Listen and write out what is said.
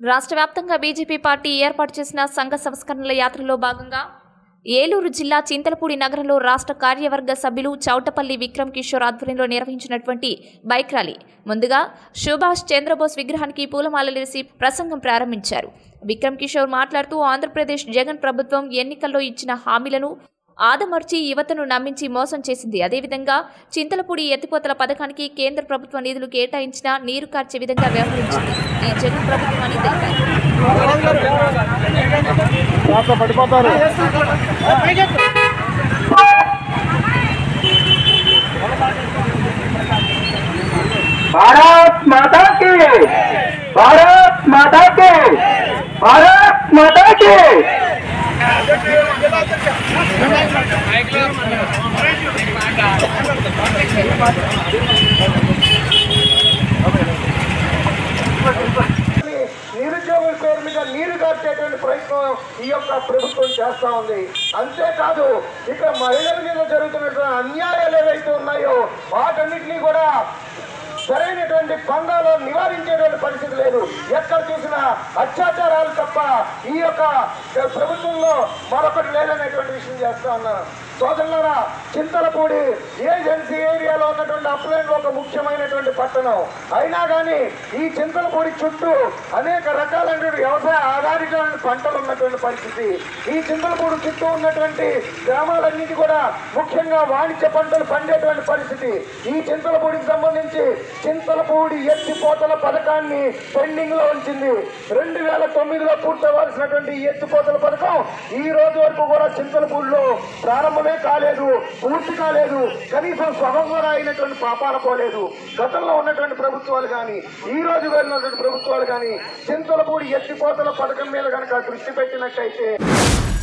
రాష్ట్ర వ్యాప్తంగా BJP party ఏర్పాటు చేసిన సంఘ సంస్కరణల యాత్రలో భాగంగా ఏలూరు జిల్లా చింతలపూడి నగరంలో రాష్ట్ర కార్యవర్గ సభ్యులు చౌటపల్లి విక్రమ్ కిషోర్ ఆధ్వర్యంలో నిర్వహించినటువంటి బైక్ ర్యాలీ ముందుగా సుభాష్ చంద్రబోస్ విగ్రహానికి పూలమాలలేసి ప్రసంగం ప్రారంభించారు విక్రమ్ కిషోర్ మాట్లాడుతూ ఆంధ్రప్రదేశ్ జగన్ ప్రభుత్వం ఎన్నికల్లో ఇచ్చిన హామీలను ఆదమర్చి యువతను నమ్మించి మోసం చేసింది అదేవిధంగా చింతలపూడి ఎత్తిపోతల పథకానికి కేంద్ర ప్రభుత్వ నిధులు కేటాయించినా నీరు కార్చే విధంగా వ్యవహరించింది ఈ జగన్ ప్రభుత్వం అని తెలిపారు దాంట్లో పడిపోతారు भारत माता की भारत माता की भारत माता की నిరుద్యోగుల పేరు మీద నీరు కట్టేటువంటి ప్రయత్నం ఈ యొక్క ప్రభుత్వం చేస్తా ఉంది అంతేకాదు ఇక్కడ మహిళల మీద జరుగుతున్నటువంటి అన్యాయాలు ఏవైతే ఉన్నాయో వాటన్నిటినీ కూడా సరైనటువంటి పందాలో నివారించేటువంటి పరిస్థితి లేదు ఎక్కడ చూసినా అత్యాచారాలు తప్ప ఈ యొక్క ప్రభుత్వంలో మరొకటి లేదనేటువంటి విషయం చేస్తా ఉన్నారు సోదరులారా చింతలపూడి ఏజెన్సీ ఏరియాలో ఉన్నటువంటి అప్లైన్ ఒక ముఖ్యమైనటువంటి పట్టణం అయినా కానీ ఈ చింతలపూడి చుట్టూ అనేక రకాలైనటువంటి వ్యవసాయ ఆధారితమైన పంటలు ఉన్నటువంటి పరిస్థితి ఈ చింతలపూడి చుట్టూ ఉన్నటువంటి గ్రామాలన్నిటి కూడా ముఖ్యంగా వాణిజ్య పంటలు పండేటువంటి పరిస్థితి ఈ చింతలపూడికి సంబంధించి చింతలపూడి ఎత్తిపోతల పథకాన్ని పెండింగ్ లో ఉంచింది రెండు వేల తొమ్మిదిలో పూర్తవలసినటువంటి ఈ ఎత్తిపోతల పథకం ఈ రోజు వరకు కూడా చింతలపూడిలో ప్రారంభమే కాలేదు పూర్తి కాలేదు కనీసం సగం కూడా అయినటువంటి పాపాల పోలేదు గతంలో ఉన్నటువంటి ప్రభుత్వాలు కానీ ఈ రోజు వెళ్ళినటువంటి ప్రభుత్వాలు కానీ చింతలపూడి ఎత్తిపోతల పథకం మీద కనుక దృష్టి పెట్టినట్టయితే